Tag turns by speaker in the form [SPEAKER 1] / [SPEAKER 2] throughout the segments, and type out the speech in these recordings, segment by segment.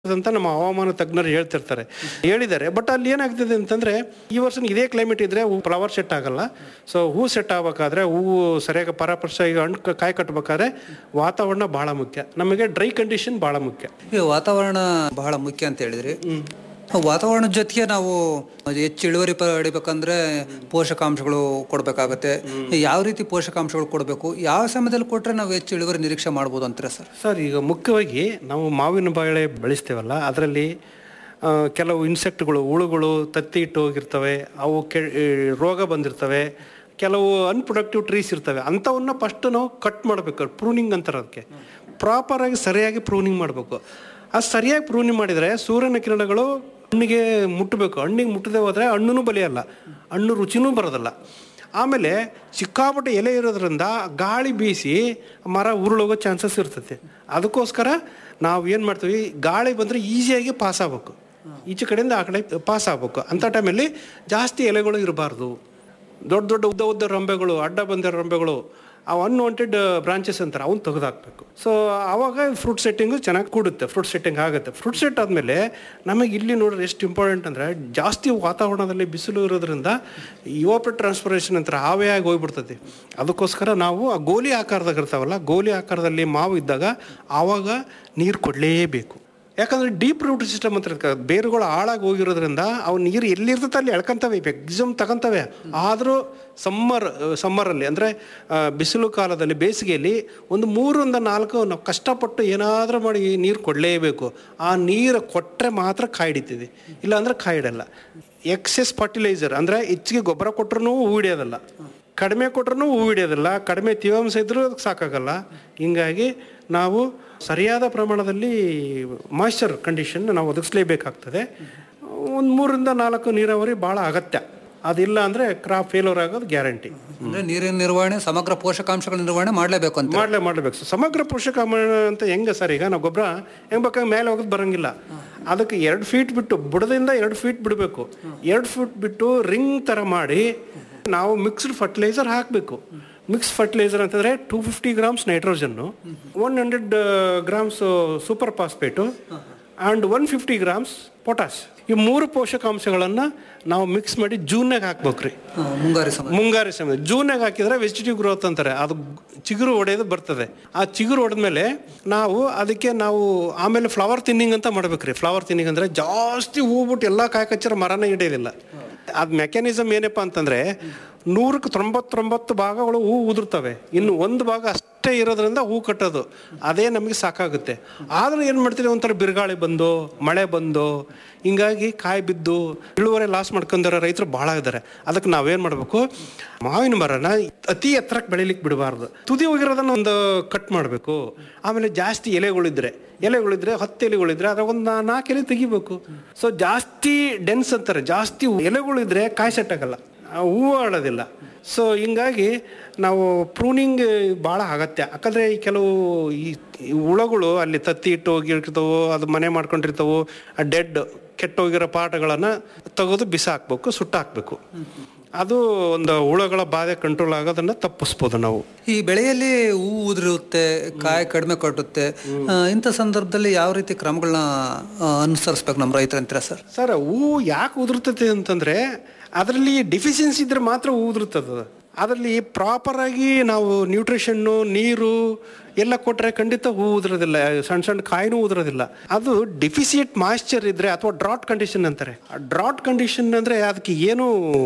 [SPEAKER 1] ಅಂತ ನಮ್ಮ ಹವಾಮಾನ ತಜ್ಞರು ಹೇಳ್ತಿರ್ತಾರೆ ಹೇಳಿದ್ದಾರೆ ಬಟ್ ಅಲ್ಲಿ ಏನಾಗ್ತದೆ ಅಂತಂದ್ರೆ ಈ ವರ್ಷ ಇದೇ ಕ್ಲೈಮೇಟ್ ಇದ್ರೆ ಹೂ ಫ್ಲವರ್ ಸೆಟ್ ಆಗಲ್ಲ ಸೊ ಹೂ ಸೆಟ್ ಆಗ್ಬೇಕಾದ್ರೆ ಹೂವು ಸರಿಯಾಗಿ ಪರಾಪರ್ಶ ಈಗ ಹಣ್ಣು ಕ- ಕಾಯಿ ಕಟ್ಟಬೇಕಾದ್ರೆ ವಾತಾವರಣ ಬಹಳ ಮುಖ್ಯ ನಮಗೆ ಡ್ರೈ ಕಂಡೀಷನ್ ಬಹಳ ಮುಖ್ಯ
[SPEAKER 2] ಈ ವಾತಾವರಣ ಬಹಳ ಮುಖ್ಯ ಅಂತ ಹೇಳಿದ್ರಿ ವಾತಾವರಣದ ಜೊತೆಗೆ ನಾವು ಹೆಚ್ಚು ಇಳುವರಿ ಪಡಿಬೇಕಂದ್ರೆ ಪೋಷಕಾಂಶಗಳು ಕೊಡಬೇಕಾಗತ್ತೆ ಯಾವ ರೀತಿ ಪೋಷಕಾಂಶಗಳು ಕೊಡಬೇಕು ಯಾವ ಸಮಯದಲ್ಲಿ ಕೊಟ್ರೆ ನಾವು ಹೆಚ್ಚು ಇಳುವರಿ ನಿರೀಕ್ಷೆ ಮಾಡ್ಬೋದು ಅಂತೀರಾ ಸರ್
[SPEAKER 1] ಸರ್ ಈಗ ಮುಖ್ಯವಾಗಿ ನಾವು ಮಾವಿನ ಬಾಳೆ ಬೆಳೆಸ್ತೇವಲ್ಲ ಅದರಲ್ಲಿ ಆ, ಕೆಲವು ಇನ್ಸೆಕ್ಟ್ಗಳು ಹುಳುಗಳು ತತ್ತಿ ಇಟ್ಟು ಹೋಗಿರ್ತವೆ ಅವು ಕೆ ಈ ರೋಗ ಬಂದಿರ್ತವೆ ಕೆಲವು ಅನ್ಪ್ರೊಡಕ್ಟಿವ್ ಟ್ರೀಸ್ ಇರ್ತವೆ ಅಂಥವನ್ನ ಫಸ್ಟ್ ನಾವು ಕಟ್ ಮಾಡಬೇಕು ಪ್ರೂನಿಂಗ್ ಅಂತಾರೆ ಅದಕ್ಕೆ ಪ್ರಾಪರಾಗಿ ಸರಿಯಾಗಿ ಪ್ರೂನಿಂಗ್ ಮಾಡಬೇಕು ಅದು ಸರಿಯಾಗಿ ಪ್ರೂನಿಂಗ್ ಮಾಡಿದರೆ ಸೂರ್ಯನ ಕಿರಣಗಳು ಹಣ್ಣಿಗೆ ಮುಟ್ಟಬೇಕು ಹಣ್ಣಿಗೆ ಮುಟ್ಟದೆ ಹೋದರೆ ಹಣ್ಣು ಬಲಿಯಲ್ಲ ಹಣ್ಣು ರುಚಿನೂ ಬರೋದಿಲ್ಲ ಆಮೇಲೆ ಸಿಕ್ಕಾಪಟ್ಟೆ ಎಲೆ ಇರೋದ್ರಿಂದ ಗಾಳಿ ಬೀಸಿ ಮರ ಉರುಳೋಗೋ ಚಾನ್ಸಸ್ ಇರ್ತೈತೆ ಅದಕ್ಕೋಸ್ಕರ ನಾವು ಏನು ಮಾಡ್ತೀವಿ ಗಾಳಿ ಬಂದರೆ ಈಸಿಯಾಗಿ ಪಾಸ್ ಆಗ್ಬೇಕು ಈಚೆ ಕಡೆಯಿಂದ ಆ ಕಡೆ ಪಾಸ್ ಆಗ್ಬೇಕು ಅಂಥ ಟೈಮಲ್ಲಿ ಜಾಸ್ತಿ ಎಲೆಗಳು ಇರಬಾರ್ದು ದೊಡ್ಡ ದೊಡ್ಡ ಉದ್ದ ಉದ್ದ ರಂಬೆಗಳು ಅಡ್ಡ ಬಂದಿರೋ ರಂಬೆಗಳು ಅವು ಅನ್ವಾಂಟೆಡ್ ಬ್ರಾಂಚಸ್ ಅಂತಾರೆ ಅವನ್ನ ತೆಗೆದಾಕ್ಬೇಕು ಸೊ ಆವಾಗ ಫ್ರೂಟ್ ಸೆಟ್ಟಿಂಗು ಚೆನ್ನಾಗಿ ಕೂಡುತ್ತೆ ಫ್ರೂಟ್ ಸೆಟ್ಟಿಂಗ್ ಆಗುತ್ತೆ ಫ್ರೂಟ್ ಸೆಟ್ ಆದಮೇಲೆ ನಮಗೆ ಇಲ್ಲಿ ನೋಡ್ರಿ ಎಷ್ಟು ಇಂಪಾರ್ಟೆಂಟ್ ಅಂದರೆ ಜಾಸ್ತಿ ವಾತಾವರಣದಲ್ಲಿ ಬಿಸಿಲು ಇರೋದ್ರಿಂದ ಇವಾಪ್ರೇಟ್ ಟ್ರಾನ್ಸ್ಪರೇಷನ್ ಅಂತಾರೆ ಆವಿಯಾಗಿ ಹೋಗ್ಬಿಡ್ತದೆ ಅದಕ್ಕೋಸ್ಕರ ನಾವು ಆ ಗೋಲಿ ಆಕಾರದಾಗ ಇರ್ತಾವಲ್ಲ ಗೋಲಿ ಆಕಾರದಲ್ಲಿ ಮಾವು ಇದ್ದಾಗ ಆವಾಗ ನೀರು ಕೊಡಲೇಬೇಕು ಯಾಕಂದ್ರೆ ಡೀಪ್ ರೂಟ್ ಸಿಸ್ಟಮ್ ಅಂತ ಇರ್ತದೆ. ಬೇರುಗಳು ಆಳಾಗಿ ಹೋಗಿರೋದ್ರಿಂದ ಅವು ನೀರು ಎಲ್ಲಿರ್ತದೆ ಅಲ್ಲಿ ಎಳ್ಕೊಂತವೆ ಮ್ಯಾಕ್ಸಿಮಮ್ ತಗೊಂತವೆ ಆದರೂ ಸಮ್ಮರ್ ಸಮ್ಮರಲ್ಲಿ ಅಂದರೆ ಬಿಸಿಲು ಕಾಲದಲ್ಲಿ ಬೇಸಿಗೆಯಲ್ಲಿ ಒಂದು ಮೂರರಿಂದ ನಾಲ್ಕು ನಾವು ಕಷ್ಟಪಟ್ಟು ಏನಾದರೂ ಮಾಡಿ ನೀರು ಕೊಡಲೇಬೇಕು ಆ ನೀರು ಕೊಟ್ಟರೆ ಮಾತ್ರ ಕಾಯಿ ಹಿಡಿತದೆ ಇಲ್ಲಾಂದ್ರೆ ಕಾಯಿ ಹಿಡಲ್ಲ ಎಕ್ಸೆಸ್ ಫರ್ಟಿಲೈಸರ್ ಅಂದರೆ ಹೆಚ್ಚಿಗೆ ಗೊಬ್ಬರ ಕೊಟ್ಟರು ಹೂ ಹಿಡಿಯೋದಲ್ಲ ಕಡಿಮೆ ಕೊಟ್ರೂ ಹೂ ಹಿಡಿಯೋದಿಲ್ಲ ಕಡಿಮೆ ತೇವಾಂಶ ಇದ್ರೂ ಅದಕ್ಕೆ ಸಾಕಾಗಲ್ಲ ಹಿಂಗಾಗಿ ನಾವು ಸರಿಯಾದ ಪ್ರಮಾಣದಲ್ಲಿ ಮಾಯ್ಶ್ಚರ್ ಕಂಡೀಷನ್ ನಾವು ಒದಗಿಸ್ಲೇಬೇಕಾಗ್ತದೆ ಒಂದು ಮೂರರಿಂದ ನಾಲ್ಕು ನೀರಾವರಿ ಭಾಳ ಅಗತ್ಯ ಅದಿಲ್ಲ ಅಂದರೆ ಕ್ರಾಪ್ ಫೇಲ್ಯೂರ್ ಆಗೋದು ಗ್ಯಾರಂಟಿ
[SPEAKER 2] ಅಂದ್ರೆ ನೀರಿನ ನಿರ್ವಹಣೆ ಸಮಗ್ರ ಪೋಷಕಾಂಶಗಳ ನಿರ್ವಹಣೆ ಮಾಡಲೇಬೇಕು ಅಂತ
[SPEAKER 1] ಮಾಡಲೇ ಮಾಡಬೇಕು ಸರ್ ಸಮಗ್ರ ಪೋಷಕಾಂಶ ಅಂತ ಹೆಂಗೆ ಸರ್ ಈಗ ನಾವು ಗೊಬ್ಬರ ಹೆಂಗೆ ಬೇಕಾಗ ಮೇಲೆ ಹೋಗೋದು ಬರಂಗಿಲ್ಲ ಅದಕ್ಕೆ ಎರಡು ಫೀಟ್ ಬಿಟ್ಟು ಬುಡದಿಂದ ಎರಡು ಫೀಟ್ ಬಿಡಬೇಕು ಎರಡು ಫೀಟ್ ಬಿಟ್ಟು ರಿಂಗ್ ಥರ ಮಾಡಿ ನಾವು ಮಿಕ್ಸ್ಡ್ ಫರ್ಟಿಲೈಸರ್ ಹಾಕಬೇಕು ಮಿಕ್ಸ್ ಫರ್ಟಿಲೈಸರ್ ಅಂತಂದರೆ ಟೂ ಫಿಫ್ಟಿ ಗ್ರಾಮ್ಸ್ ನೈಟ್ರೋಜನ್ನು one hundred grams super phosphate and one fifty grams potash ಈ ಮೂರು ಪೋಷಕಾಂಶಗಳನ್ನು ನಾವು ಮಿಕ್ಸ್ ಮಾಡಿ ಜೂನ್ನಾಗ ಹಾಕ್ಬೇಕ್ರಿ
[SPEAKER 2] ಆ, ಮುಂಗಾರು ಸಮಯ
[SPEAKER 1] ಮುಂಗಾರು ಸಮಯ ಜೂನಾಗ ಹಾಕಿದ್ರೆ ವೆಜಿಟೇಟಿವ್ ಗ್ರೋತ್ ಅಂತಾರೆ ಅದು ಚಿಗುರು ಹೊಡೆಯೋದು ಬರ್ತದೆ ಆ ಚಿಗುರು ಹೊಡೆದ್ಮೇಲೆ ನಾವು ಅದಕ್ಕೆ ನಾವು ಆಮೇಲೆ ಫ್ಲವರ್ ತಿನ್ನಿಂಗ್ ಅಂತ ಮಾಡ್ಬೇಕ್ರಿ ಫ್ಲವರ್ ತಿನ್ನಿಂಗ್ ಅಂದ್ರೆ ಜಾಸ್ತಿ ಹೂ ಬಿಟ್ಟು ಎಲ್ಲ ಕಾಯಿ ಕಚ್ಚರ ಮರನೇ ಹಿಡಿಯೋದಿಲ್ಲ ಅದು ಮೆಕ್ಯಾನಿಸಮ್ ಏನಪ್ಪ ಅಂತಂದ್ರೆ ನೂರಕ್ಕೆ ತೊಂಬತ್ತೊಂಬತ್ತು ಭಾಗಗಳು ಹೂ ಉದುರ್ತವೆ ಇನ್ನು ಒಂದು ಭಾಗ ಅಷ್ಟೇ ಇರೋದ್ರಿಂದ ಹೂ ಕಟ್ಟೋದು ಅದೇ ನಮಗೆ ಸಾಕಾಗುತ್ತೆ ಆದರೂ ಏನು ಮಾಡ್ತೀವಿ ಒಂಥರ ಬಿರುಗಾಳಿ ಬಂದು ಮಳೆ ಬಂದು ಹಿಂಗಾಗಿ ಕಾಯಿ ಬಿದ್ದು ಇಳುವರಿ ಲಾಸ್ ಮಾಡ್ಕೊಂಡಿರೋ ರೈತರು ಭಾಳ ಇದ್ದಾರೆ ಅದಕ್ಕೆ ನಾವೇನು ಮಾಡಬೇಕು ಮಾವಿನ ಮರನ ಅತಿ ಎತ್ತರಕ್ಕೆ ಬೆಳಿಲಿಕ್ಕೆ ಬಿಡಬಾರ್ದು ತುದಿ ಹೋಗಿರೋದನ್ನ ಒಂದು ಕಟ್ ಮಾಡಬೇಕು ಆಮೇಲೆ ಜಾಸ್ತಿ ಎಲೆಗಳಿದ್ರೆ ಎಲೆಗಳಿದ್ರೆ ಹತ್ತು ಎಲೆಗಳಿದ್ರೆ ಅದ್ರ ಒಂದು ನಾಲ್ಕು ಎಲೆ ತೆಗಿಬೇಕು ಸೊ ಜಾಸ್ತಿ ಡೆನ್ಸ್ ಅಂತಾರೆ ಜಾಸ್ತಿ ಎಲೆಗಳಿದ್ರೆ ಕಾಯಿ ಸೆಟ್ ಆಗಲ್ಲ ಆ ಹೂವು ಆಡೋದಿಲ್ಲ ಸೊ ಹಿಂಗಾಗಿ ನಾವು ಪ್ರೂನಿಂಗ್ ಭಾಳ ಅಗತ್ಯ ಯಾಕಂದರೆ ಈ ಕೆಲವು ಈ ಈ ಹುಳಗಳು ಅಲ್ಲಿ ತತ್ತಿ ಇಟ್ಟು ಹೋಗಿರ್ತಾವೋ ಅದು ಮನೆ ಮಾಡ್ಕೊಂಡಿರ್ತಾವೋ ಆ ಡೆಡ್ ಕೆಟ್ಟೋಗಿರೋ ಪಾಠಗಳನ್ನು ತೆಗೆದು ಬಿಸಾಕ್ಬೇಕು ಸುಟ್ಟಾಕ್ಬೇಕು ಅದು ಒಂದು ಹುಳಗಳ ಬಾಧೆ ಕಂಟ್ರೋಲ್ ಆಗೋದನ್ನು ತಪ್ಪಿಸ್ಬೋದು ನಾವು
[SPEAKER 2] ಈ ಬೆಳೆಯಲ್ಲಿ ಹೂ ಉದುರುತ್ತೆ ಕಾಯಿ ಕಡಿಮೆ ಕಟ್ಟುತ್ತೆ ಆ, ಇಂಥ ಸಂದರ್ಭದಲ್ಲಿ ಯಾವ ರೀತಿ ಕ್ರಮಗಳನ್ನ ಅನುಸರಿಸ್ಬೇಕು ನಮ್ಮ ರೈತರು ಅಂತೀರಾ ಸರ್
[SPEAKER 1] ಸರ್ ಹೂವು ಯಾಕೆ ಉದುರ್ತೈತೆ ಅಂತಂದರೆ ಅದರಲ್ಲಿ ಡಿಫಿಷಿಯನ್ಸಿ ಇದ್ರೆ ಮಾತ್ರ ಹೂ ಉದುರ್ತದೆ ಅದರಲ್ಲಿ ಪ್ರಾಪರಾಗಿ ನಾವು ನ್ಯೂಟ್ರಿಷನ್ನು ನೀರು ಎಲ್ಲ ಕೊಟ್ಟರೆ ಖಂಡಿತ ಹೂ ಉದುರೋದಿಲ್ಲ ಸಣ್ಣ ಸಣ್ಣ ಕಾಯಿನೂ ಉದುರೋದಿಲ್ಲ ಅದು ಡಿಫಿಸಿಯೇಟ್ ಮಾಯ್ಶ್ಚರ್ ಇದ್ರೆ ಅಥವಾ ಡ್ರಾಟ್ ಕಂಡೀಷನ್ ಅಂತಾರೆ ಆ ಡ್ರಾಟ್ ಕಂಡೀಷನ್ ಅಂದರೆ ಅದಕ್ಕೆ ಏನು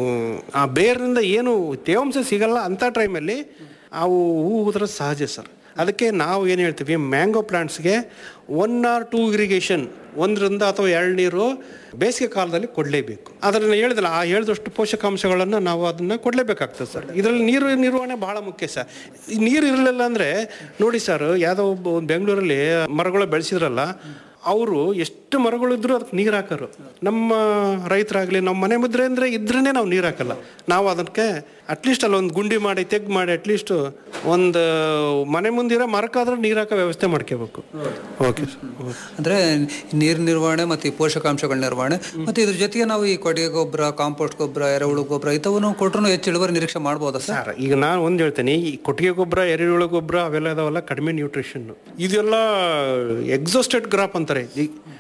[SPEAKER 1] ಆ ಬೇರಿನಿಂದ ಏನು ತೇವಾಂಶ ಸಿಗಲ್ಲ ಅಂಥ ಟೈಮಲ್ಲಿ ಅವು ಹೂ ಉದುರೋದು ಸಹಜ ಸರ್ ಅದಕ್ಕೆ ನಾವು ಏನು ಹೇಳ್ತೀವಿ ಮ್ಯಾಂಗೋ ಪ್ಲಾಂಟ್ಸ್ಗೆ ಒನ್ ಆರ್ ಟೂ ಇರಿಗೇಷನ್ ಒಂದರಿಂದ ಅಥವಾ ಎರಡು ನೀರು ಬೇಸಿಗೆ ಕಾಲದಲ್ಲಿ ಕೊಡಲೇಬೇಕು ಅದನ್ನು ಹೇಳಿದಲ್ಲ ಆ ಹೇಳಿದಷ್ಟು ಪೋಷಕಾಂಶಗಳನ್ನು ನಾವು ಅದನ್ನು ಕೊಡಲೇಬೇಕಾಗ್ತದೆ ಸರ್ ಇದರಲ್ಲಿ ನೀರು ನಿರ್ವಹಣೆ ಭಾಳ ಮುಖ್ಯ ಸರ್ ಈ ನೀರು ಇರಲಿಲ್ಲ ಅಂದರೆ ನೋಡಿ ಸರ್ ಯಾವುದೋ ಒಬ್ಬ ಒಂದು ಬೆಂಗಳೂರಲ್ಲಿ ಮರಗಳು ಬೆಳೆಸಿದ್ರಲ್ಲ ಅವರು ಎಷ್ಟು ಮರಗಳಿದ್ರು ಅದಕ್ಕೆ ನೀರು ಹಾಕೋರು ನಮ್ಮ ರೈತರಾಗಲಿ ನಮ್ಮ ಮನೆ ಮುದ್ರೆ ಅಂದರೆ ಇದ್ರೇ ನಾವು ನೀರು ಹಾಕಲ್ಲ ನಾವು ಅದಕ್ಕೆ ಅಟ್ಲೀಸ್ಟ್ ಅಲ್ಲಿ ಒಂದು ಗುಂಡಿ ಮಾಡಿ ತೆಗ್ ಮಾಡಿ ಅಟ್ಲೀಸ್ಟ್ ಒಂದು ಮನೆ ಮುಂದಿರೋ ಮರಕ್ಕಾದ್ರೆ ನೀರು ಹಾಕೋ ವ್ಯವಸ್ಥೆ ಮಾಡ್ಕೋಬೇಕು ಓಕೆ ಸರ್
[SPEAKER 2] ಅಂದ್ರೆ ನೀರು ನಿರ್ವಹಣೆ ಮತ್ತು ಈ ಪೋಷಕಾಂಶಗಳ ನಿರ್ವಹಣೆ ಮತ್ತು ಇದ್ರ ಜೊತೆಗೆ ನಾವು ಈ ಕೊಟ್ಟಿಗೆ ಗೊಬ್ಬರ ಕಾಂಪೋಸ್ಟ್ ಗೊಬ್ಬರ ಎರೆಹುಳು ಗೊಬ್ಬರ ಇಂಥವನ್ನು ಕೊಟ್ಟರು ಹೆಚ್ಚು ಇಳುವರಿ ನಿರೀಕ್ಷೆ ಮಾಡ್ಬೋದಾ ಸರ್
[SPEAKER 1] ಸರ್ ಈಗ ನಾನು ಒಂದು ಹೇಳ್ತೇನೆ ಈ ಕೊಟ್ಟಿಗೆ ಗೊಬ್ಬರ ಎರೆಹುಳು ಗೊಬ್ಬರ ಅವೆಲ್ಲ ಇದಾವಲ್ಲ ಕಡಿಮೆ ನ್ಯೂಟ್ರಿಷನ್ ಇದೆಲ್ಲ ಎಕ್ಸೋಸ್ಟೆಡ್ ಗ್ರಾಪ್ ಅಂತಾರೆ ಈ